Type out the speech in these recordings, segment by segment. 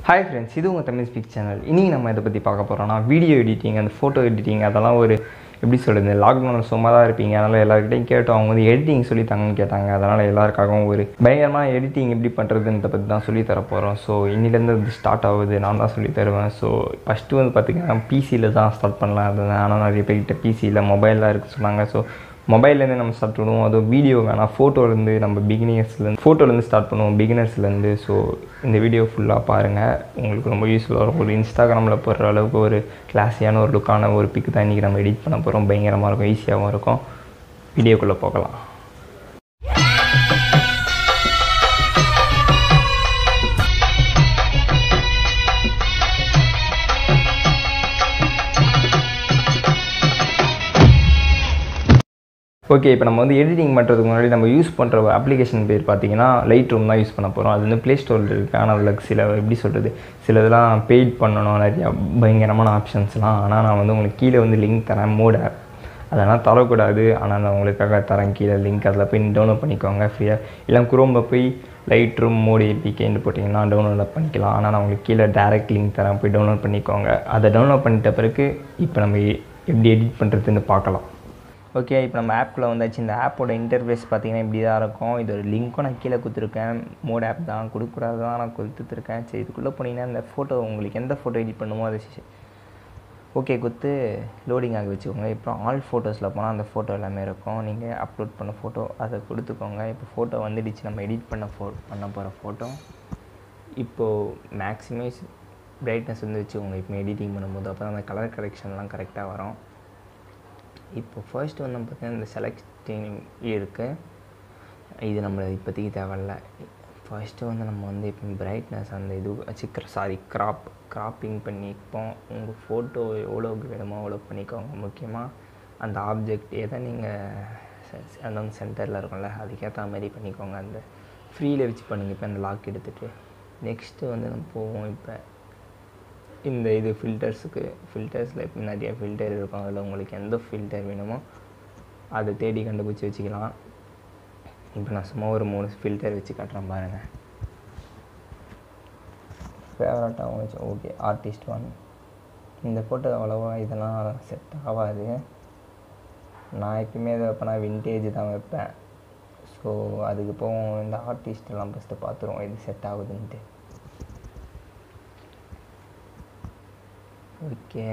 hi friends இது உங்கள் Tamil speak channel இன்றைக்கி நம்ம இதை பற்றி பார்க்க போகிறோம்னா வீடியோ எடிட்டிங் அந்த ஃபோட்டோ எடிட்டிங் அதெல்லாம் ஒரு எப்படி சொல்கிறது லாக்டவுனில் சும்மா தான் இருப்பீங்க அதனால் எல்லாருக்கிட்டையும் கேட்டோம் அவங்க வந்து எடிட்டிங் சொல்லி தாங்கன்னு கேட்டாங்க அதனால் எல்லாருக்காகவும் ஒரு பயங்கரமாக எடிட்டிங் எப்படி பண்ணுறதுன்றத பற்றி தான் சொல்லி தர போகிறோம் ஸோ இன்னிலேருந்து அது ஸ்டார்ட் ஆகுது நான் தான் சொல்லி தருவேன் ஸோ ஃபஸ்ட்டு வந்து பார்த்திங்கன்னா பிசியில் தான் ஸ்டார்ட் பண்ணலாம் இருந்தேன் ஆனால் நிறைய பேர்கிட்ட பிசியில் மொபைலில் இருக்குது சொன்னாங்க ஸோ மொபைல்லேருந்து நம்ம ஸ்டார்ட் பண்ணுவோம் அதுவும் வீடியோ வேணாம் ஃபோட்டோலேருந்து நம்ம பிகினியர்ஸ்லேருந்து ஃபோட்டோலேருந்து ஸ்டார்ட் பண்ணுவோம் பிகினர்ஸ்லேருந்து ஸோ இந்த வீடியோ ஃபுல்லாக பாருங்கள் உங்களுக்கு ரொம்ப யூஸ்ஃபுல்லாக இருக்கும் ஒரு இன்ஸ்டாகிராமில் போடுற அளவுக்கு ஒரு கிளாஸியான ஒரு லுக்கான ஒரு பிக் தான் இன்றைக்கி நம்ம எடிட் பண்ண போகிறோம் பயங்கரமாக இருக்கும் ஈஸியாகவும் இருக்கும் வீடியோக்குள்ளே போகலாம் ஓகே இப்போ நம்ம வந்து எடிட்டிங் பண்ணுறதுக்கு முன்னாடி நம்ம யூஸ் பண்ணுற அப்ளிகேஷன் பேர் பார்த்தீங்கன்னா லைட் ரூம் தான் யூஸ் பண்ண போகிறோம் அது வந்து ப்ளே ஸ்டோரில் இருக்குது ஆனால் அதில் சில எப்படி சொல்கிறது சில இதெல்லாம் பெய்ட் பண்ணணும் நிறையா பயங்கரமான ஆப்ஷன்ஸ்லாம் ஆனால் நான் வந்து உங்களுக்கு கீழே வந்து லிங்க் தரேன் மோட் ஆப் அதெல்லாம் தரக்கூடாது ஆனால் நான் உங்களுக்காக தரேன் கீழே லிங்க் அதில் போய் டவுன்லோட் பண்ணிக்கோங்க ஃப்ரீயாக இல்லை குரோமில் போய் லைட் ரூம் மோடி ஏபிகேன்னு போட்டிங்கன்னா டவுன்லோட் பண்ணிக்கலாம் ஆனால் நான் உங்களுக்கு கீழே டேரெக்ட் லிங்க் தரேன் போய் டவுன்லோட் பண்ணிக்கோங்க அதை டவுன்லோட் பண்ணிட்ட பிறகு இப்போ நம்ம எப்படி எடிட் பண்ணுறதுன்னு பார்க்கலாம் ஓகே இப்போ நம்ம ஆப்பில் வந்தாச்சு இந்த ஆப்போட இன்டர்ஃபேஸ் பார்த்தீங்கன்னா இப்படி தான் இருக்கும் இது ஒரு லிங்க்கும் நான் கீழே கொடுத்துருக்கேன் மோட் ஆப் தான் கொடுக்கக்கூடாது தான் நான் கொடுத்துருக்கேன் சரி இதுக்குள்ளே போனீங்கன்னா இந்த ஃபோட்டோ உங்களுக்கு எந்த ஃபோட்டோ எடிட் பண்ணுமோ அது ஓகே கொடுத்து லோடிங் ஆகி வச்சுக்கோங்க இப்போ ஆல் ஃபோட்டோஸில் போனால் அந்த ஃபோட்டோ எல்லாமே இருக்கும் நீங்கள் அப்லோட் பண்ண ஃபோட்டோ அதை கொடுத்துக்கோங்க இப்போ ஃபோட்டோ வந்துடுச்சு நம்ம எடிட் பண்ண ஃபோ பண்ண போகிற ஃபோட்டோ இப்போது மேக்ஸிமைஸ் பிரைட்னஸ் வந்து வச்சுக்கோங்க இப்போ எடிட்டிங் பண்ணும்போது அப்போ அந்த கலர் கரெக்ஷன்லாம் கரெக்டாக வரும் இப்போ ஃபர்ஸ்ட் வந்து பார்த்தீங்கன்னா இந்த செலக்டிங் இருக்குது இது நம்மளை இப்போதைக்கு தேவையில்ல ஃபர்ஸ்ட்டு வந்து நம்ம வந்து இப்போ பிரைட்னஸ் அந்த இது சிக்கிற சாரி க்ராப் க்ராப்பிங் பண்ணிப்போம் உங்கள் ஃபோட்டோ எவ்வளோக்கு வேணுமோ அவ்வளோ பண்ணிக்கோங்க முக்கியமாக அந்த ஆப்ஜெக்ட் எதை நீங்கள் அந்த சென்டரில் இருக்கும்ல அதுக்கேற்ற மாதிரி பண்ணிக்கோங்க அந்த ஃப்ரீயில் வச்சு பண்ணுங்க இப்போ அந்த லாக் எடுத்துகிட்டு நெக்ஸ்ட்டு வந்து நம்ம போவோம் இப்போ இந்த இது ஃபில்டர்ஸுக்கு ஃபில்டர்ஸில் இப்போ நிறைய ஃபில்டர் இருக்கும் அதில் உங்களுக்கு எந்த ஃபில்டர் வேணுமோ அதை தேடி கண்டுபிடிச்சி வச்சுக்கலாம் இப்போ நான் சும்மா ஒரு மூணு ஃபில்டர் வச்சு காட்டுறேன் பாருங்கள் ஃபேவரட்டாகவும் வச்சு ஓகே ஆர்டிஸ்ட் ஒன் இந்த ஃபோட்டோ அவ்வளோவா இதெல்லாம் செட் ஆகாது நான் எப்பயுமே இதை வைப்பேனா விண்டேஜ் தான் வைப்பேன் ஸோ அதுக்கு போவோம் இந்த ஆர்டிஸ்டெல்லாம் ஃபஸ்ட்டு பார்த்துருவோம் இது செட் ஆகுதுன்ட்டு ஓகே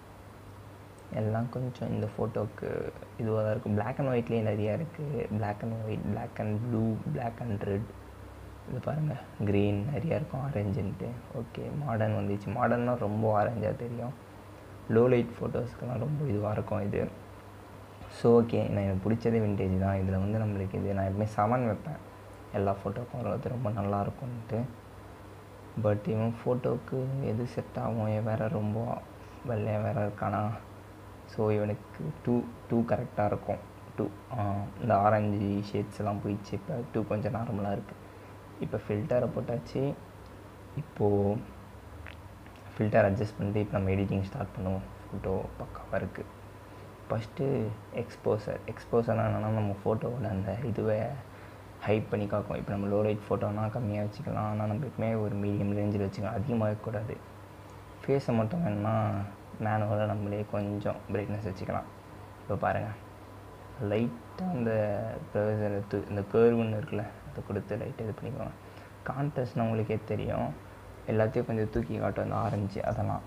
எல்லாம் கொஞ்சம் இந்த ஃபோட்டோவுக்கு இதுவாக தான் இருக்குது பிளாக் அண்ட் ஒயிட்லேயே நிறையா இருக்குது black and white black and blue black and red இது பாருங்கள் க்ரீன் நிறையா இருக்கும் ஆரஞ்சுன்ட்டு ஓகே மாடர்ன் வந்துச்சு மாடர்னால் ரொம்ப ஆரஞ்சாக தெரியும் லோ லைட் ஃபோட்டோஸ்க்கெலாம் ரொம்ப இதுவாக இருக்கும் இது ஸோ ஓகே நான் எனக்கு பிடிச்சதே விண்டேஜ் தான் இதில் வந்து நம்மளுக்கு இது நான் எப்பவுமே செவன் வைப்பேன் எல்லா ஃபோட்டோக்கும் வர்றது ரொம்ப நல்லாயிருக்கும்ன்ட்டு பட் இவன் ஃபோட்டோவுக்கு எது செட் ஆகும் வேறு ரொம்ப வெள்ளையாக வேறு இருக்கானா ஸோ இவனுக்கு டூ டூ கரெக்டாக இருக்கும் டூ இந்த ஆரஞ்சு ஷேட்ஸ் எல்லாம் போயிடுச்சு இப்போ டூ கொஞ்சம் நார்மலாக இருக்குது இப்போ ஃபில்டரை போட்டாச்சு இப்போது ஃபில்டர் அட்ஜஸ்ட் பண்ணிட்டு இப்போ நம்ம எடிட்டிங் ஸ்டார்ட் பண்ணுவோம் ஃபோட்டோ பக்காவாக இருக்குது ஃபஸ்ட்டு எக்ஸ்போசர் எக்ஸ்போசர்னால் என்னென்னா நம்ம ஃபோட்டோவோட அந்த இதுவை ஹைப் பண்ணி காக்கும் இப்போ நம்ம லோ லைட் ஃபோட்டோனா கம்மியாக வச்சுக்கலாம் ஆனால் நம்ம எப்பவுமே ஒரு மீடியம் ரேஞ்சில் வச்சுக்கலாம் அதிகமாக இருக்கக்கூடாது ஃபேஸை மட்டும் வேணும்னா மேனுவலாக நம்மளே கொஞ்சம் பிரைட்னஸ் வச்சுக்கலாம் இப்போ பாருங்கள் லைட்டாக அந்த ப்ரொவைசர் து இந்த கேர்வுன்னு இருக்குல்ல அதை கொடுத்து லைட்டாக இது பண்ணிக்கோங்க கான்ட்ரஸ்ட்னால் உங்களுக்கே தெரியும் எல்லாத்தையும் கொஞ்சம் தூக்கி காட்டும் அந்த ஆரஞ்சு அதெல்லாம்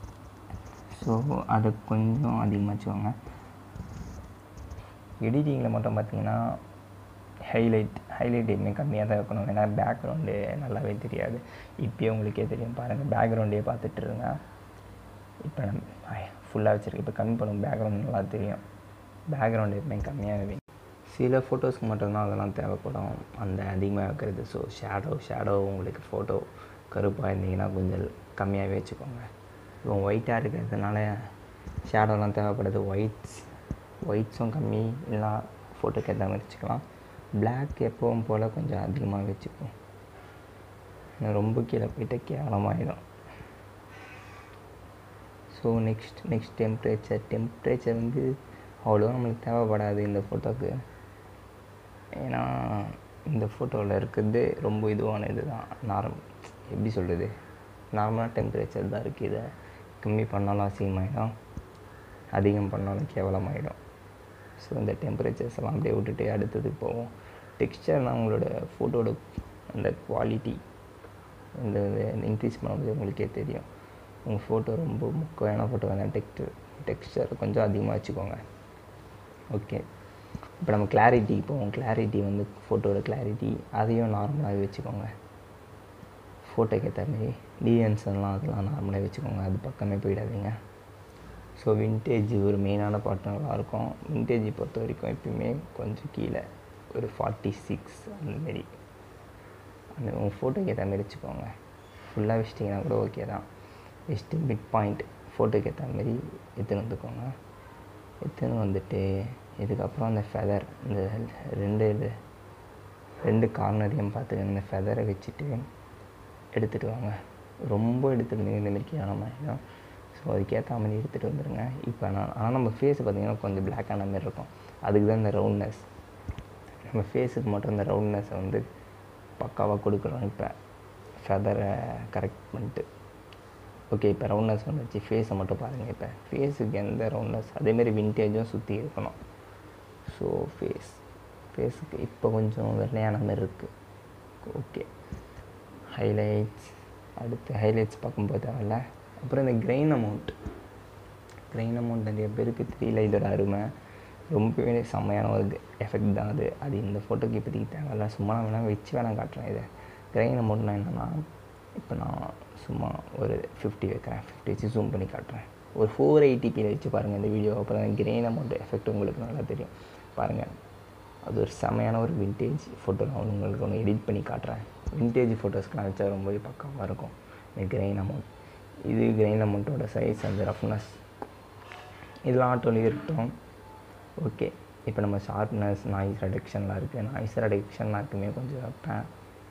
ஸோ அதை கொஞ்சம் அதிகமாக வச்சுக்கோங்க எடிட்டிங்கில் மட்டும் பார்த்தீங்கன்னா ஹைலைட் ஹைலைட் எப்பவுமே கம்மியாக தான் இருக்கணும் ஏன்னா பேக்ரவுண்டு நல்லாவே தெரியாது இப்போயே உங்களுக்கே தெரியும் பாருங்கள் பேக்ரவுண்டே பார்த்துட்டு இருங்க இப்போ நம்ம ஃபுல்லாக வச்சுருக்கேன் இப்போ கம்மி பண்ணும் பேக்ரவுண்ட் நல்லா தெரியும் பேக்ரவுண்டு எப்பவுமே கம்மியாக வைங்க சில ஃபோட்டோஸ்க்கு மட்டும்தான் அதெல்லாம் தேவைப்படும் அந்த அதிகமாக வைக்கிறது ஸோ ஷேடோ ஷேடோ உங்களுக்கு ஃபோட்டோ கருப்பாக இருந்தீங்கன்னா கொஞ்சம் கம்மியாகவே வச்சுக்கோங்க இப்போ ஒயிட்டாக இருக்கிறதுனால ஷேடோலாம் தேவைப்படுது ஒயிட்ஸ் ஒயிட்ஸும் கம்மி இல்லைனா ஃபோட்டோக்கு ஏற்ற மாதிரி வச்சுக்கலாம் பிளாக் எப்பவும் போல் கொஞ்சம் அதிகமாக வச்சுப்போம் ரொம்ப கீழே போயிட்டு கேவலமாகிடும் so next next temperature temperature வந்து அவ்வளோ நம்மளுக்கு தேவைப்படாது இந்த ஃபோட்டோக்கு ஏன்னா இந்த ஃபோட்டோவில் இருக்கிறது ரொம்ப இதுவான இது தான் நார்மல் எப்படி சொல்கிறது நார்மலாக டெம்பரேச்சர் தான் இருக்குது இதை கம்மி பண்ணாலும் அசிங்கமாயிடும் அதிகம் பண்ணாலும் கேவலமாயிடும் ஸோ இந்த டெம்பரேச்சர்ஸ் எல்லாம் அப்படியே விட்டுட்டு அடுத்ததுக்கு போவோம் டெக்ஸ்டர்னால் உங்களோட ஃபோட்டோட அந்த குவாலிட்டி இந்த இன்க்ரீஸ் பண்ணும்போது உங்களுக்கே தெரியும் உங்கள் ஃபோட்டோ ரொம்ப முக்கியமான ஃபோட்டோ வேணால் டெக்ஸ்டர் டெக்ஸ்டர் கொஞ்சம் அதிகமாக வச்சுக்கோங்க ஓகே இப்போ நம்ம கிளாரிட்டிக்கு போவோம் கிளாரிட்டி வந்து ஃபோட்டோட கிளாரிட்டி அதையும் நார்மலாகவே வச்சுக்கோங்க ஃபோட்டோக்கு ஏற்ற மாதிரி டிஎன்ஸ்லாம் அதெல்லாம் நார்மலாக வச்சுக்கோங்க அது பக்கமே போயிடாதீங்க ஸோ விண்டேஜ் ஒரு மெயினான பார்ட்னராக இருக்கும் விண்டேஜ் பொறுத்த வரைக்கும் எப்பயுமே கொஞ்சம் கீழே ஒரு ஃபார்ட்டி சிக்ஸ் அந்தமாரி அந்த உங்கள் ஃபோட்டோக்கு ஏற்ற மாதிரி வச்சுக்கோங்க ஃபுல்லாக வச்சிட்டிங்கன்னா கூட ஓகே தான் வச்சுட்டு மிட் பாயிண்ட் ஃபோட்டோக்கு ஏற்ற மாதிரி எடுத்துன்னு வந்துக்கோங்க எடுத்துன்னு வந்துட்டு இதுக்கப்புறம் அந்த ஃபெதர் இந்த ரெண்டு இது ரெண்டு கார்னரையும் பார்த்துக்கங்க இந்த ஃபெதரை வச்சுட்டு எடுத்துகிட்டு வாங்க ரொம்ப எடுத்துருந்தீங்க இந்த மாதிரி கீழானமாயிடும் ஸோ அதுக்கேற்ற மாதிரி எடுத்துகிட்டு வந்துடுங்க இப்போ நான் ஆனால் நம்ம ஃபேஸ் பார்த்திங்கன்னா கொஞ்சம் black ஆன மாதிரி இருக்கும் அதுக்கு தான் இந்த ரவுண்ட்னஸ் நம்ம ஃபேஸுக்கு மட்டும் இந்த ரவுண்ட்னஸை வந்து பக்காவாக கொடுக்குறோம் இப்போ ஃபெதரை கரெக்ட் பண்ணிட்டு ஓகே இப்போ ரவுண்ட்னஸ் வந்துச்சு ஃபேஸை மட்டும் பாருங்கள் இப்போ ஃபேஸுக்கு எந்த ரவுண்ட்னஸ் அதேமாரி விண்டேஜும் சுற்றி இருக்கணும் ஸோ ஃபேஸ் ஃபேஸுக்கு இப்போ கொஞ்சம் வெள்ளையான மாதிரி இருக்குது ஓகே ஹைலைட்ஸ் அடுத்து ஹைலைட்ஸ் பார்க்கும்போது தேவையில்ல அப்புறம் இந்த கிரெயின் அமௌண்ட் கிரெயின் அமௌண்ட் நிறைய பேருக்கு தெரியல இதோட அருமை ரொம்பவே செம்மையான ஒரு எஃபெக்ட் தான் அது அது இந்த ஃபோட்டோக்கு இப்போதைக்கு தேவையில்ல சும்மா நான் வேணால் வச்சு வேணால் காட்டுறேன் இதை கிரெயின் அமௌண்ட்னா என்னென்னா இப்போ நான் சும்மா ஒரு ஃபிஃப்டி வைக்கிறேன் ஃபிஃப்டி வச்சு ஜூம் பண்ணி காட்டுறேன் ஒரு ஃபோர் எயிட்டிபியில் வச்சு பாருங்கள் இந்த வீடியோ அப்போ தான் கிரெயின் அமௌண்ட் எஃபெக்ட் உங்களுக்கு நல்லா தெரியும் பாருங்கள் அது ஒரு செமையான ஒரு விண்டேஜ் ஃபோட்டோ நான் உங்களுக்கு ஒன்று எடிட் பண்ணி காட்டுறேன் விண்டேஜ் ஃபோட்டோஸ்க்கெலாம் வச்சா ரொம்பவே பக்காவாக இருக்கும் இந்த கிரெயின் அமௌண்ட் இது கிரெயின் அமௌண்ட்டோட சைஸ் அந்த ரஃப்னஸ் இதெல்லாம் ஆட்டோலேயே இருக்கட்டும் ஓகே இப்போ நம்ம ஷார்ப்னஸ் நாய்ஸ் ரெடக்ஷன்லாம் இருக்குது நாய்ஸ் ரெடக்ஷன்லாம் இருக்குமே கொஞ்சம் வைப்பேன்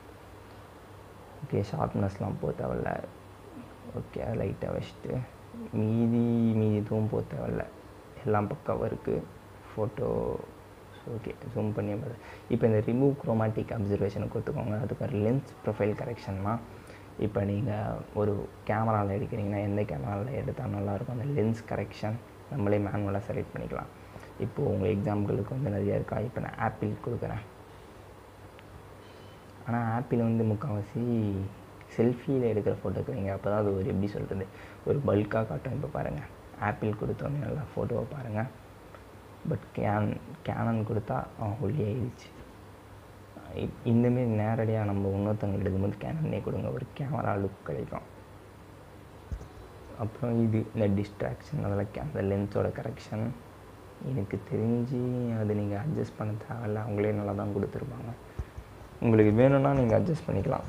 ஓகே ஷார்ப்னஸ்லாம் போக தேவையில்ல ஓகே லைட்டாக வச்சுட்டு மீதி மீதி எதுவும் போக தேவையில்ல எல்லாம் பக்காவாக இருக்குது ஃபோட்டோ ஓகே ஜூம் பண்ணி பாரு இப்போ இந்த ரிமூவ் குரோமாட்டிக் அப்சர்வேஷனை கொடுத்துக்கோங்க அதுக்கு ஒரு லென்ஸ் ப்ரொஃபைல் கரெக்ஷன்னா இப்போ நீங்கள் ஒரு கேமராவில் எடுக்கிறீங்கன்னா எந்த கேமராவில் எடுத்தால் நல்லாயிருக்கும் அந்த லென்ஸ் கரெக்ஷன் நம்மளே மேனுவலாக செலக்ட் பண்ணிக்கலாம் இப்போது உங்கள் எக்ஸாம்பிளுக்கு வந்து நிறையா இருக்கா இப்போ நான் ஆப்பிள் கொடுக்குறேன் ஆனால் ஆப்பிள் வந்து முக்கால்வாசி செல்ஃபியில் எடுக்கிற ஃபோட்டோக்கு நீங்கள் அப்போ தான் அது ஒரு எப்படி சொல்கிறது ஒரு பல்காக காட்டும் இப்போ பாருங்கள் ஆப்பிள் கொடுத்தோன்னே நல்லா ஃபோட்டோவை பாருங்கள் பட் கேன் கேனன் கொடுத்தா ஒல்லி ஆயிடுச்சு இ- இந்தமாரி நேரடியாக நம்ம இன்னொருத்தவங்க எடுக்கும்போது கேனன்னே கொடுங்க ஒரு கேமரா லுக் கிடைக்கும் அப்புறம் இது இந்த டிஸ்ட்ராக்ஷன் அதில் கே அந்த லென்ஸோட கரெக்ஷன் எனக்கு தெரிஞ்சு அது நீங்கள் அட்ஜஸ்ட் பண்ண தேவையில்ல அவங்களே நல்லா தான் கொடுத்துருப்பாங்க உங்களுக்கு வேணும்னா நீங்கள் அட்ஜஸ்ட் பண்ணிக்கலாம்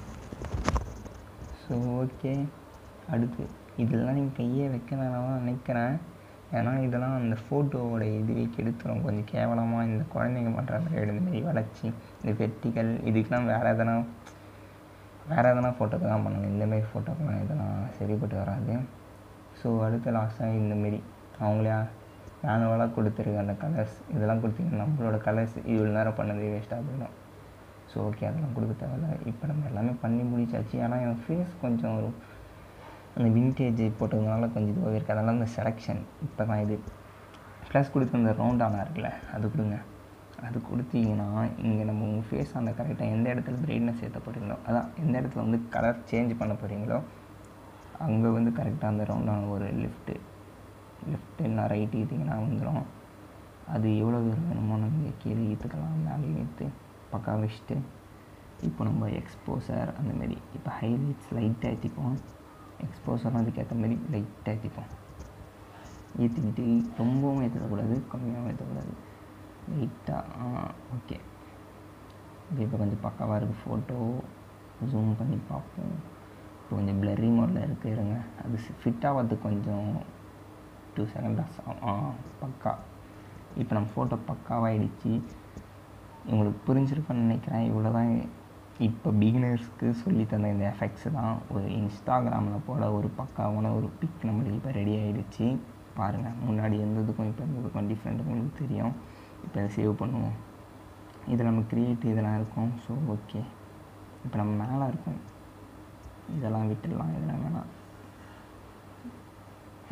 ஸோ ஓகே அடுத்து இதெல்லாம் நீங்கள் கையே வைக்க வேணாம்னு நினைக்கிறேன் ஏன்னா இதெல்லாம் அந்த ஃபோட்டோவோட இதுவே கெடுத்துரும் கொஞ்சம் கேவலமாக இந்த குழந்தைங்க பண்ணுற மாதிரி எடுத்த மாதிரி வளர்ச்சி இந்த வெர்டிக்கல் இதுக்கெலாம் வேறு எதனா வேறு எதனா ஃபோட்டோக்கு தான் பண்ணணும் இந்தமாரி ஃபோட்டோக்கெலாம் இதெல்லாம் சரிப்பட்டு வராது ஸோ அடுத்து லாஸ்ட்டாக இந்தமாரி அவங்களே மேனுவலாக கொடுத்துருக்க அந்த கலர்ஸ் இதெல்லாம் கொடுத்தீங்கன்னா நம்மளோட கலர்ஸ் இவ்வளோ நேரம் பண்ணதே வேஸ்ட்டாக போயிடும் ஸோ ஓகே அதெல்லாம் கொடுக்க தேவையில்ல இப்போ நம்ம எல்லாமே பண்ணி முடிச்சாச்சு ஆனால் என் ஃபேஸ் கொஞ்சம் ஒரு அந்த விண்டேஜ் போட்டதுனால கொஞ்சம் இதுவாகவே இருக்குது அதனால அந்த செலெக்ஷன் இப்போ தான் இது ப்ளஸ் கொடுத்து அந்த ரவுண்ட் ஆனால் இருக்குல்ல அது கொடுங்க அது கொடுத்தீங்கன்னா இங்கே நம்ம உங்கள் ஃபேஸ் அந்த கரெக்டாக எந்த இடத்துல பிரைட்னஸ் ஏற்ற போகிறீங்களோ அதான் எந்த இடத்துல வந்து கலர் சேஞ்ச் பண்ண போகிறீங்களோ அங்கே வந்து கரெக்டாக அந்த ரவுண்டான ஒரு லெஃப்ட்டு லெஃப்ட் இல்லை ரைட் ஈத்திங்கன்னா வந்துடும் அது எவ்வளோ தூரம் வேணுமோ நம்ம கீழே ஈத்துக்கலாம் மேலே ஈத்து பக்கா வச்சுட்டு இப்போ நம்ம எக்ஸ்போசர் அந்தமாரி இப்போ ஹைலைட்ஸ் லைட்டாக ஏற்றிப்போம் எக்ஸ்போசரும் அதுக்கேற்ற மாதிரி லைட்டாக ஏற்றிப்போம் ஏற்றிக்கிட்டு ரொம்பவும் ஏற்றக்கூடாது கம்மியாகவும் ஏற்றக்கூடாது லைட்டாக ஓகே இது இப்போ கொஞ்சம் பக்காவாக இருக்குது ஃபோட்டோ ஜூம் பண்ணி பார்ப்போம் இப்போ கொஞ்சம் பிளரி மோடில் இருக்கு இருங்க அது ஃபிட் ஆகிறதுக்கு கொஞ்சம் டூ செகண்ட்ஸ் ஆ பக்கா இப்போ நம்ம ஃபோட்டோ பக்காவாகிடுச்சு உங்களுக்கு புரிஞ்சிருக்குன்னு நினைக்கிறேன் இவ்வளோ தான் இப்போ பிகினர்ஸ்க்கு சொல்லி தந்த இந்த எஃபெக்ட்ஸ் தான் ஒரு இன்ஸ்டாகிராமில் போட ஒரு பக்காவான ஒரு பிக் நம்மளுக்கு இப்போ ரெடி ஆகிடுச்சு பாருங்கள் முன்னாடி இருந்ததுக்கும் இப்போ இருந்ததுக்கும் டிஃப்ரெண்ட் உங்களுக்கு தெரியும் இப்போ இதை சேவ் பண்ணுவோம் இதில் நம்ம க்ரியேட் இதெல்லாம் இருக்கும் ஸோ ஓகே இப்போ நம்ம மேலே இருக்கும் இதெல்லாம் விட்டுடலாம் இதெல்லாம் வேணாம்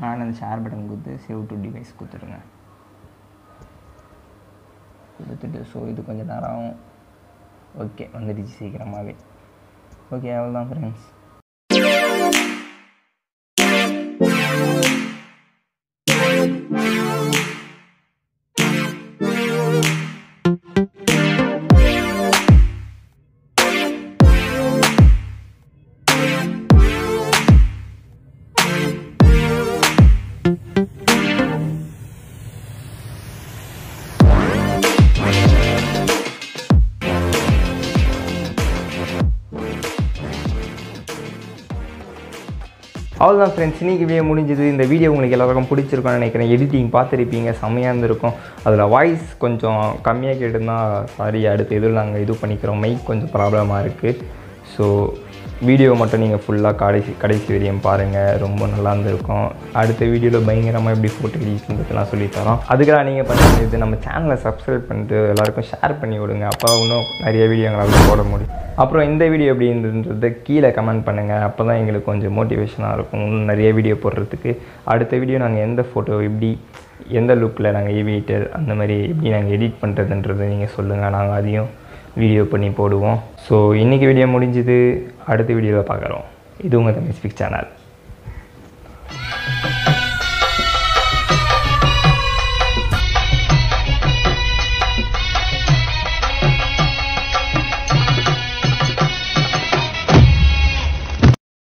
நான் அந்த ஷேர் பட்டன் கொடுத்து சேவ் டு டிவைஸ் கொடுத்துருங்க கொடுத்துட்டு ஸோ இது கொஞ்சம் நேரம் ஆகும் ஓகே வந்துடுச்சு சீக்கிரமாகவே ஓகே அவ்வளோதான் ஃப்ரெண்ட்ஸ் அவ்வளோதான் ஃப்ரெண்ட்ஸ் இன்றைக்கி வீடியோ முடிஞ்சது இந்த வீடியோ உங்களுக்கு எல்லாருக்கும் பிடிச்சிருக்கும்னு நினைக்கிறேன் எடிட்டிங் பார்த்துருப்பீங்க செம்மையாக இருந்திருக்கும் அதில் வாய்ஸ் கொஞ்சம் கம்மியாக கேட்டுருந்தா சாரி அடுத்த இதில் நாங்கள் இது பண்ணிக்கிறோம் மைக் கொஞ்சம் ப்ராப்ளமாக இருக்குது ஸோ வீடியோ மட்டும் நீங்கள் ஃபுல்லாக கடைசி கடைசி வரையும் பாருங்கள் ரொம்ப நல்லா இருந்திருக்கும் அடுத்த வீடியோவில் பயங்கரமாக எப்படி ஃபோட்டோ எடிட்ன்றதுலாம் சொல்லித்தரோம் அதுக்கெல்லாம் நீங்கள் பண்ண வேண்டியது நம்ம சேனலை சப்ஸ்கிரைப் பண்ணிட்டு எல்லாருக்கும் ஷேர் பண்ணி விடுங்க அப்போ இன்னும் நிறைய வீடியோ எங்களால் போட முடியும் அப்புறம் இந்த வீடியோ எப்படின்றத கீழே கமெண்ட் பண்ணுங்கள் அப்போ தான் எங்களுக்கு கொஞ்சம் மோட்டிவேஷனாக இருக்கும் இன்னும் நிறைய வீடியோ போடுறதுக்கு அடுத்த வீடியோ நாங்கள் எந்த ஃபோட்டோ எப்படி எந்த லுக்கில் நாங்கள் எவிட்டர் அந்த மாதிரி எப்படி நாங்கள் எடிட் பண்ணுறதுன்றதை நீங்கள் சொல்லுங்கள் நாங்கள் அதையும் வீடியோ பண்ணி போடுவோம் ஸோ இன்றைக்கி வீடியோ முடிஞ்சுது அடுத்த வீடியோவில் பார்க்குறோம் இது உங்கள் தமிழ் ஸ்பீக் சேனல்